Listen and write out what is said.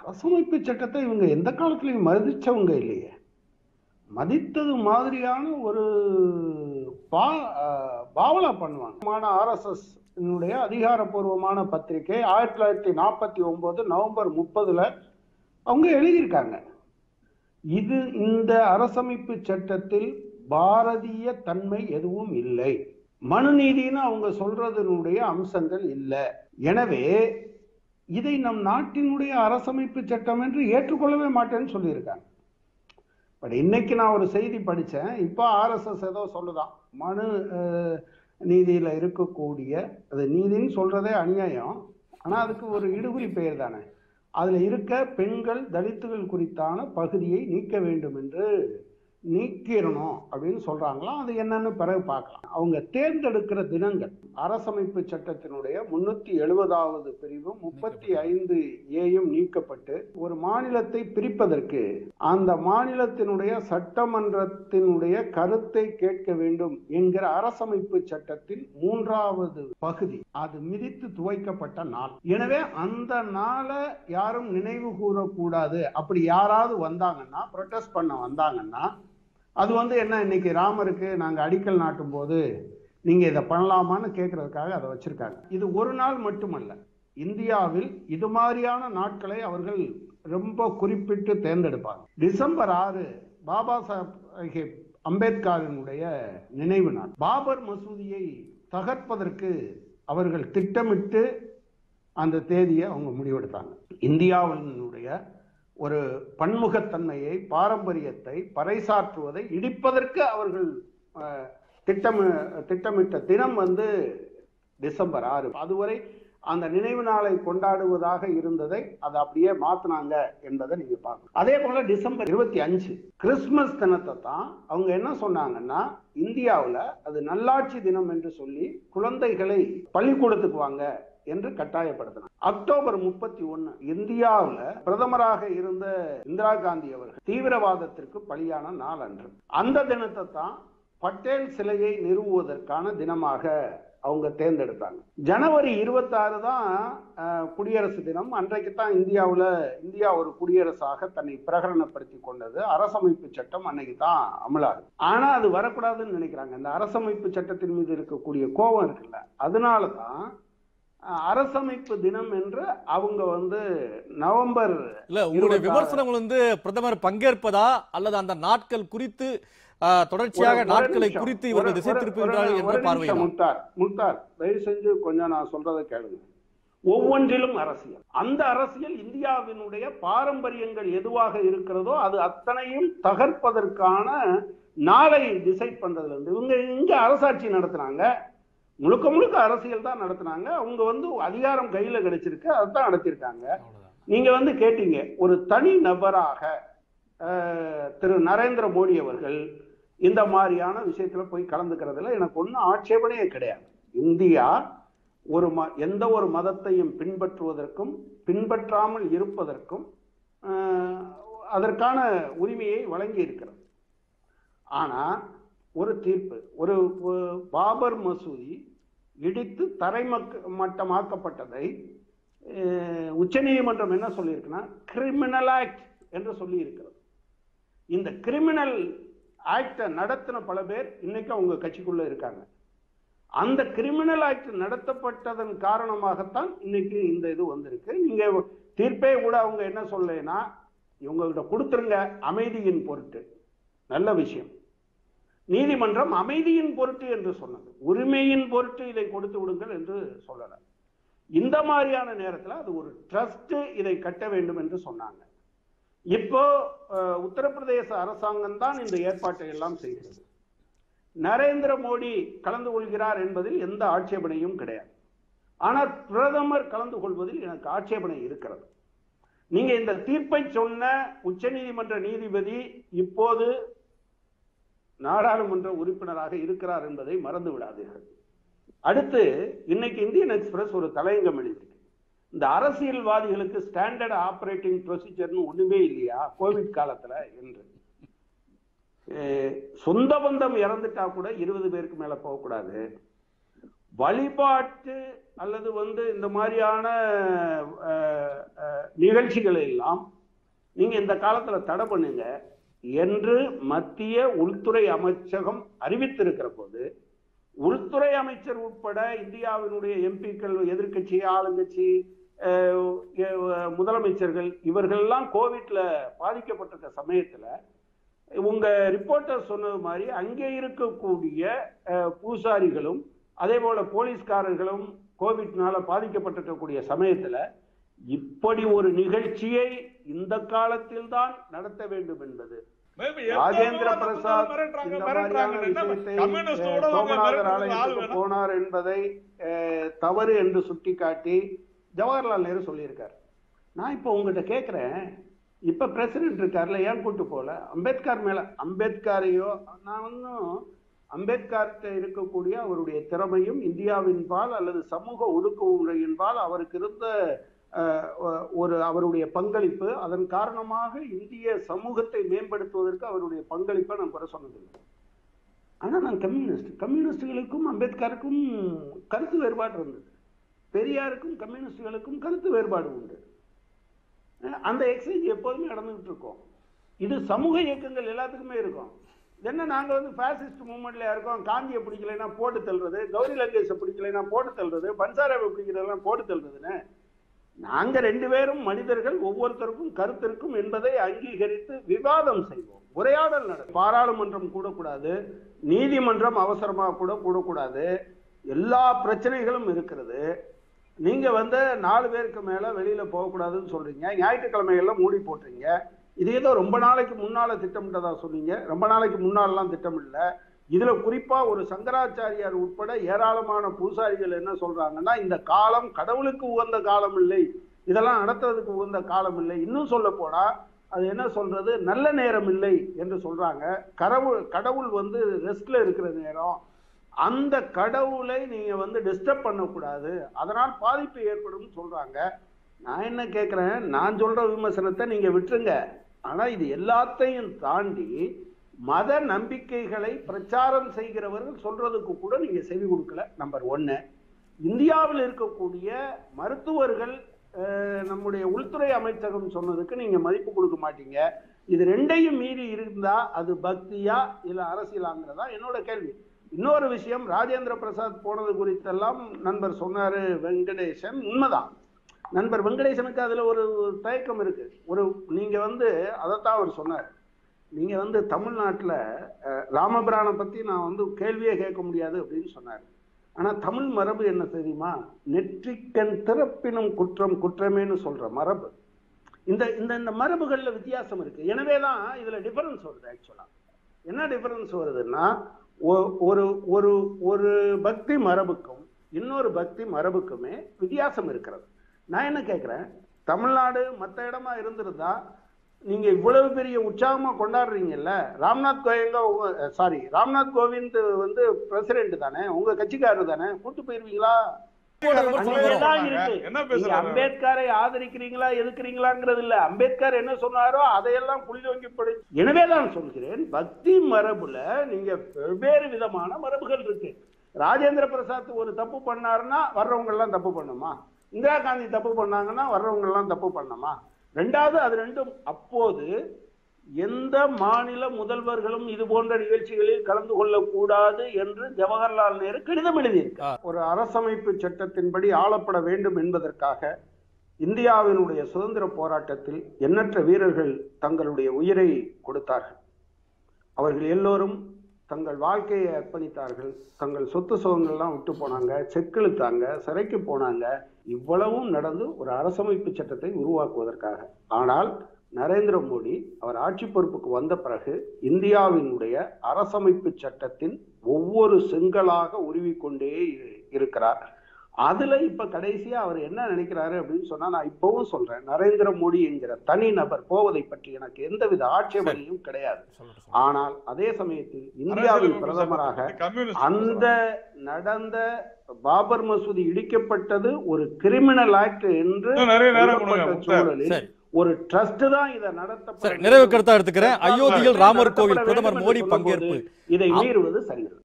அரசமைப்பு சட்டத்தை இவங்க எந்த காலத்திலையும் மதிச்சவங்க இல்லையே மதித்தது மாதிரியான ஒரு பா அஹ், பாவலா பண்ணுவாங்க ஆர்எஸ்எஸ் என்னுடைய அதிகாரப்பூர்வமான பத்திரிகை ஆயிரத்தி தொள்ளாயிரத்தி நாற்பத்தி ஒன்பது நவம்பர் முப்பதுல அவங்க எழுதியிருக்காங்க இது இந்த அரசமைப்பு சட்டத்தில் பாரதிய தன்மை எதுவும் இல்லை மனுநீதின்னு அவங்க சொல்றதனுடைய அம்சங்கள் இல்லை எனவே இதை நம் நாட்டினுடைய அரசமைப்பு சட்டம் என்று ஏற்றுக்கொள்ளவே மாட்டேன்னு சொல்லியிருக்காங்க பட் இன்னைக்கு நான் ஒரு செய்தி படித்தேன் இப்போ ஆர்எஸ்எஸ் ஏதோ சொல்லுதான் மனு அஹ், நீதியில இருக்கக்கூடிய அது நீதின்னு சொல்றதே அநியாயம் ஆனா அதுக்கு ஒரு இடுகுறி பெயர் தானே அதுல இருக்க பெண்கள் தலித்துகள் குறித்தான பகுதியை நீக்க வேண்டும் என்று நீக்கிடணும் அப்படின்னு சொல்றாங்களாம் அது என்னன்னு பிறகு பார்க்கலாம் அவங்க தேர்ந்தெடுக்கிற தினங்கள் அரசமைப்பு சட்டத்தினுடைய முன்னூத்தி எழுபதாவது பிரிவு முப்பத்தி ஐந்து ஏயும் நீக்கப்பட்டு ஒரு மாநிலத்தை பிரிப்பதற்கு அந்த மாநிலத்தினுடைய சட்டமன்றத்தினுடைய கருத்தை கேட்க வேண்டும் என்கிற அரசமைப்பு சட்டத்தின் மூன்றாவது பகுதி அது மிதித்து துவைக்கப்பட்ட நாள் எனவே அந்த நாளை யாரும் நினைவு கூறக்கூடாது அப்படி யாராவது வந்தாங்கன்னா ப்ரொட்டஸ்ட் பண்ண வந்தாங்கன்னா அது வந்து என்ன இன்னைக்கு ராமருக்கு நாங்க அடிக்கல் நாட்டும் போது நீங்க இதை பண்ணலாமான்னு கேட்கறதுக்காக அதை வச்சிருக்காங்க இது ஒரு நாள் மட்டுமல்ல இந்தியாவில் இது மாதிரியான நாட்களை அவர்கள் ரொம்ப குறிப்பிட்டு தேர்ந்தெடுப்பாங்க டிசம்பர் ஆறு பாபா சாஹேப் அம்பேத்கரினுடைய நினைவு நாள் பாபர் மசூதியை தகர்ப்பதற்கு அவர்கள் திட்டமிட்டு அந்த தேதியை அவங்க முடிவெடுத்தாங்க இந்தியாவினுடைய ஒரு பன்முகத்தன்மையை பாரம்பரியத்தை பறைசாற்றுவதை இடிப்பதற்கு அவர்கள் அஹ், திட்டம் திட்டமிட்ட தினம் வந்து டிசம்பர் ஆறு அதுவரை அந்த நினைவு நாளை கொண்டாடுவதாக இருந்ததை அதை அப்படியே மாத்தினாங்க என்பதை நீங்க பார்க்கணும் அதே போல டிசம்பர் இருபத்தி அஞ்சு கிறிஸ்துமஸ் தினத்தை தான் அவங்க என்ன சொன்னாங்கன்னா இந்தியாவுல அது நல்லாட்சி தினம் என்று சொல்லி குழந்தைகளை பள்ளிக்கூடத்துக்கு வாங்க என்று கட்டாயப்படுத்தினார் அக்டோபர் முப்பத்தி ஒன்னு இந்தியாவுல பிரதமராக இருந்த இந்திரா காந்தி அவர்கள் தீவிரவாதத்திற்கு பலியான நாள் அன்று அந்த தினத்தை தான் பட்டேல் சிலையை நிறுவுவதற்கான தினமாக அவங்க தேர்ந்தெடுத்தாங்க ஜனவரி இருபத்தாறு தான் அஹ், குடியரசு தினம் அன்றைக்கு தான் இந்தியாவுல இந்தியா ஒரு குடியரசாக தன்னை பிரகடனப்படுத்தி கொண்டது அரசமைப்பு சட்டம் அன்னைக்கு தான் அமலாகுது ஆனா அது வரக்கூடாதுன்னு நினைக்கிறாங்க இந்த அரசமைப்பு சட்டத்தின் மீது இருக்கக்கூடிய கோபம் இருக்குல்ல அதனால தான் அஹ், அரசமைப்பு தினம் என்று அவங்க வந்து நவம்பர் இல்ல உங்களுடைய இருபத்தாறு. விமர்சனங்கள் வந்து பிரதமர் பங்கேற்பதா அல்லது அந்த நாட்கள் குறித்து ஆ, தொடர்ச்சியாக ஒரு- ஒரு நாட்களை நிமிஷம். குறித்து ஒரு- இவர்கள் திசை ஒரு- திருப்புகிறார்கள் ஒரு என்ற நிமிஷம் பார்வையா முக்தார் முக்தார் தயவு செஞ்சு கொஞ்சம் நான் சொல்றதை கேளுங்க ஒவ்வொன்றிலும் அரசியல் அந்த அரசியல் இந்தியாவினுடைய பாரம்பரியங்கள் எதுவாக இருக்கிறதோ அது அத்தனையும் தகர்ப்பதற்கான நாளை டிசைட் பண்றதுல இருந்து இவங்க இங்க அரசாட்சி நடத்துனாங்க முழுக்க முழுக்க அரசியல் தான் நடத்துனாங்க அவங்க வந்து அதிகாரம் கையில கிடைச்சிருக்கு அதுதான் நடத்தியிருக்காங்க அவ்வளவுதான். நீங்க வந்து கேட்டீங்க ஒரு தனி நபராக அஹ், திரு நரேந்திர மோடி அவர்கள் இந்த மாதிரியான விஷயத்துல போய் கலந்துக்கிறதுல எனக்கு ஒன்றும் ஆட்சேபனையே கிடையாது இந்தியா ஒரு ம எந்த ஒரு மதத்தையும் பின்பற்றுவதற்கும் பின்பற்றாமல் இருப்பதற்கும் அஹ், அதற்கான உரிமையை வழங்கி இருக்கிறது ஆனா ஒரு தீர்ப்பு ஒரு ஒரு பாபர் மசூதி இடித்து தரைமக்க மட்டமாக்கப்பட்டதை அஹ், உச்சநீதிமன்றம் என்ன சொல்லியிருக்குன்னா கிரிமினல் ஆக்ட் என்று சொல்லி இருக்கிறது இந்த கிரிமினல் ஆக்டை நடத்தின பல பேர் இன்னைக்கு அவங்க கட்சிக்குள்ள இருக்காங்க அந்த கிரிமினல் ஆக்ட் நடத்தப்பட்டதன் காரணமாகத்தான் இன்னைக்கு இந்த இது வந்திருக்கு நீங்க தீர்ப்பே கூட அவங்க என்ன சொல்லலைன்னா இவங்ககிட்ட கொடுத்துருங்க அமைதியின் பொருட்டு நல்ல விஷயம் நீதிமன்றம் அமைதியின் பொருட்டு என்று சொன்னது உரிமையின் பொருட்டு இதை கொடுத்து விடுங்கள் என்று சொல்லல இந்த மாதிரியான நேரத்தில் அது ஒரு ட்ரஸ்ட் இதை கட்ட வேண்டும் என்று சொன்னாங்க இப்போ அஹ், உத்தரப்பிரதேச அரசாங்கம் தான் இந்த ஏற்பாட்டை எல்லாம் செய்கிறது நரேந்திர மோடி கலந்து கொள்கிறார் என்பதில் எந்த ஆட்சேபனையும் கிடையாது ஆனால் பிரதமர் கலந்து கொள்வதில் எனக்கு ஆட்சேபனை இருக்கிறது நீங்க இந்த தீர்ப்பை சொன்ன உச்சநீதிமன்ற நீதிபதி இப்போது நாடாளுமன்ற உறுப்பினராக இருக்கிறார் என்பதை மறந்து விடாதீர்கள் அடுத்து இன்னைக்கு இந்தியன் எக்ஸ்பிரஸ் ஒரு தலையங்கம் எழுதியிருக்கு இந்த அரசியல்வாதிகளுக்கு ஸ்டாண்டர்ட் ஆபரேட்டிங் ப்ரொசீஜர்னு ஒண்ணுமே இல்லையா கோவிட் காலத்துல என்று அஹ் சொந்த பந்தம் இறந்துட்டா கூட இருபது பேருக்கு மேல போகக்கூடாது வழிபாட்டு அல்லது வந்து இந்த மாதிரியான அஹ், அஹ், நிகழ்ச்சிகளை எல்லாம் நீங்க இந்த காலத்துல தடை பண்ணுங்க என்று மத்திய உள்துறை அமைச்சகம் அறிவித்திருக்கிற போது உள்துறை அமைச்சர் உட்பட இந்தியாவினுடைய எம்பிக்கள் எதிர்க்கட்சி ஆளுங்கட்சி அஹ், அஹ், முதலமைச்சர்கள் இவர்கள்லாம் கோவிட்ல பாதிக்கப்பட்டிருக்க சமயத்துல உங்க ரிப்போர்ட்டர் சொன்னது மாதிரி அங்கே இருக்கக்கூடிய அஹ், பூசாரிகளும் அதே போல போலீஸ்காரர்களும் கோவிட்னால பாதிக்கப்பட்டிருக்கக்கூடிய சமயத்துல இப்படி ஒரு நிகழ்ச்சியை இந்த காலத்தில் தான் நடத்த வேண்டும் என்பது Maybe ராஜேந்திர எப்போ பிரசாத் மிரட்டுறாங்க, இந்த மிரட்டுறாங்க. மாதிரியான என்ன விஷயத்தை கம்யூனிஸ்ட் அஹ், கூட அவங்க சோமநாதர் மிரட்டுறதுக்கு ஆள் ஆலயத்துக்கு வேணும். போனார் என்பதை அஹ், தவறு என்று சுட்டிக்காட்டி ஜவஹர்லால் நேரு சொல்லியிருக்கார் நான் இப்போ உங்ககிட்ட கேட்குறேன் இப்ப பிரசிடென்ட் இருக்கார்ல ஏன் கூட்டு போல அம்பேத்கர் மேல அம்பேத்கரையோ நான் ஒன்றும் அம்பேத்கர்கிட்ட இருக்கக்கூடிய அவருடைய திறமையும் இந்தியாவின் பால் அல்லது சமூக ஒடுக்குமுறையின் பால் அவருக்கு இருந்த அஹ், ஒ- ஒரு அவருடைய பங்களிப்பு அதன் காரணமாக இந்திய சமூகத்தை மேம்படுத்துவதற்கு அவருடைய பங்களிப்பை நான் குறை சொன்னதில்லை ஆனா நான் கம்யூனிஸ்ட் கம்யூனிஸ்டுகளுக்கும் அம்பேத்கருக்கும் கருத்து வேறுபாடு இருந்தது பெரியாருக்கும் கம்யூனிஸ்டுகளுக்கும் கருத்து வேறுபாடு உண்டு அஹ் அந்த எக்ஸ்சேஞ்ச் எப்போதுமே நடந்துகிட்டு இருக்கோம் இது சமூக இயக்கங்கள் எல்லாத்துக்குமே இருக்கும் இது என்ன நாங்க வந்து ஃபேசிஸ்ட் மூவ்மெண்ட்ல இருக்கோம் காந்தியை பிடிக்கலைன்னா போட்டு தள்ளுறது கௌரி லங்கேஷை பிடிக்கலைன்னா போட்டு தள்ளுறது பன்சாராவை பிடிக்கலைன்னா போட்டு தள்ளுறதுன்னு நாங்க ரெண்டு பேரும் மனிதர்கள் ஒவ்வொருத்தருக்கும் கருத்திருக்கும் என்பதை அங்கீகரித்து விவாதம் செய்வோம் உரையாடல் நடக்கும் பாராளுமன்றம் கூடக்கூடாது நீதிமன்றம் அவசரமா கூட கூடக்கூடாது எல்லா பிரச்சனைகளும் இருக்கிறது நீங்க வந்து நாலு பேருக்கு மேல வெளியில போகக்கூடாதுன்னு சொல்றீங்க ஞாயிற்றுக்கிழமைகள்ல மூடி போட்டுறீங்க இது ஏதோ ரொம்ப நாளைக்கு முன்னால திட்டமிட்டதா சொன்னீங்க ரொம்ப நாளைக்கு முன்னாலலாம் திட்டம் இல்ல இதுல குறிப்பா ஒரு சங்கராச்சாரியார் உட்பட ஏராளமான பூசாரிகள் என்ன சொல்றாங்கன்னா இந்த காலம் கடவுளுக்கு உகந்த காலம் இல்லை இதெல்லாம் நடத்துறதுக்கு உகந்த காலம் இல்லை இன்னும் சொல்ல போனா அது என்ன சொல்றது நல்ல நேரம் இல்லை என்று சொல்றாங்க கடவுள் கடவுள் வந்து ரெஸ்ட்ல இருக்கிற நேரம் அந்த கடவுளை நீங்க வந்து டிஸ்டர்ப் பண்ணக்கூடாது அதனால் பாதிப்பு ஏற்படும் சொல்றாங்க நான் என்ன கேட்கிறேன் நான் சொல்ற விமர்சனத்தை நீங்க விட்டுருங்க ஆனா இது எல்லாத்தையும் தாண்டி மத நம்பிக்கைகளை பிரச்சாரம் செய்கிறவர்கள் சொல்றதுக்கு கூட நீங்க செவி கொடுக்கல நம்பர் ஒன்னு இந்தியாவில் இருக்கக்கூடிய மருத்துவர்கள் அஹ், நம்முடைய உள்துறை அமைச்சகம் சொன்னதுக்கு நீங்க மதிப்பு கொடுக்க மாட்டீங்க இது ரெண்டையும் மீறி இருந்தா அது பக்தியா இல்ல அரசியலாங்கிறதா என்னோட கேள்வி இன்னொரு விஷயம் ராஜேந்திர பிரசாத் போனது குறித்தெல்லாம் நண்பர் சொன்னாரு வெங்கடேசன் உண்மைதான் நண்பர் வெங்கடேசனுக்கு அதுல ஒரு தயக்கம் இருக்கு ஒரு நீங்க வந்து அதைத்தான் அவர் சொன்னார் நீங்க வந்து தமிழ்நாட்டுல அஹ், ராமபிரானை பத்தி நான் வந்து கேள்வியே கேட்க முடியாது அப்படின்னு சொன்னார் ஆனா தமிழ் மரபு என்ன தெரியுமா நெற்றிக்கண் திறப்பினும் குற்றம் குற்றமேன்னு சொல்ற மரபு இந்த இந்த இந்த மரபுகள்ல வித்தியாசம் இருக்கு எனவே தான் இதுல டிஃபரன்ஸ் வருது ஆக்சுவலா என்ன டிஃபரன்ஸ் வருதுன்னா ஒ- ஒரு ஒரு ஒரு பக்தி மரபுக்கும் இன்னொரு பக்தி மரபுக்குமே வித்தியாசம் இருக்கிறது நான் என்ன கேட்குறேன் தமிழ்நாடு மற்ற இடமா இருந்திருந்தா நீங்க இவ்வளவு பெரிய உற்சாகமா கொண்டாடுறீங்கல்ல ராம்நாத் கோயங்க சாரி ராம்நாத் கோவிந்த் வந்து பிரசிடென்ட் தானே உங்க கட்சிக்காரர் தானே கூட்டு போயிருவீங்களா அங்கேதான் இருக்கு. என்ன நீங்க பேசுறாங்க அம்பேத்கரை ஆதரிக்கிறீங்களா எதுக்குறீங்களாங்கிறது இல்ல அம்பேத்கர் என்ன சொன்னாரோ அதையெல்லாம் குளிதொங்கி படி எனவே தான் சொல்கிறேன் பக்தி மரபுல நீங்க வெவ்வேறு விதமான மரபுகள் இருக்கு ராஜேந்திர பிரசாத் ஒரு தப்பு பண்ணாருன்னா வர்றவங்க எல்லாம் தப்பு பண்ணுமா இந்திரா காந்தி தப்பு பண்ணாங்கன்னா வர்றவங்க எல்லாம் தப்பு பண்ணுமா ரெண்டாவது அது ரெண்டும் அப்போது எந்த மாநில முதல்வர்களும் இது போன்ற நிகழ்ச்சிகளில் கலந்து கொள்ளக்கூடாது என்று ஜவஹர்லால் நேரு கடிதம் எழுதியிருக்கார் ஒரு அரசமைப்பு சட்டத்தின்படி ஆளப்பட வேண்டும் என்பதற்காக இந்தியாவினுடைய சுதந்திர போராட்டத்தில் எண்ணற்ற வீரர்கள் தங்களுடைய உயிரை கொடுத்தார்கள் அவர்கள் எல்லோரும் தங்கள் வாழ்க்கையை அர்ப்பணித்தார்கள் தங்கள் சொத்து சுகங்கள்லாம் விட்டு போனாங்க செக்கெழுத்தாங்க சிறைக்கு போனாங்க இவ்வளவும் நடந்து ஒரு அரசமைப்பு சட்டத்தை உருவாக்குவதற்காக ஆனால் நரேந்திர மோடி அவர் ஆட்சி பொறுப்புக்கு வந்த பிறகு இந்தியாவினுடைய அரசமைப்பு சட்டத்தின் ஒவ்வொரு செங்கலாக உருவிக்கொண்டே இரு- இருக்கிறார் அதுல இப்ப கடைசியா அவர் என்ன நினைக்கிறாரு அப்படின்னு சொன்னா நான் இப்பவும் சொல்றேன் நரேந்திர மோடி என்கிற தனி நபர் போவதை பற்றி எனக்கு எந்தவித ஆட்சேபனையும் கிடையாது சொல்லட்டும், சொல்லட்டும். ஆனால் அதே சமயத்தில் இந்தியாவின் அரசியல் பிரதமராக கம்யூனிஸ்ட் அந்த நடந்த பாபர் மசூதி இடிக்கப்பட்டது ஒரு கிரிமினல் ஆக்ட் என்று இன்னும் நிறைய நேரம் கொடுங்க சொல்லப்பட்ட முக்தார். சூழலில் சரி ஒரு ட்ரஸ்ட் தான் இதை நடத்த சரி நிறைவு கருத்தா எடுத்துக்கிறேன் அயோத்தியில் ராமர் கோவில் பிரதமர் மோடி பங்கேற்பு இதை மீறுவது சரியில்லை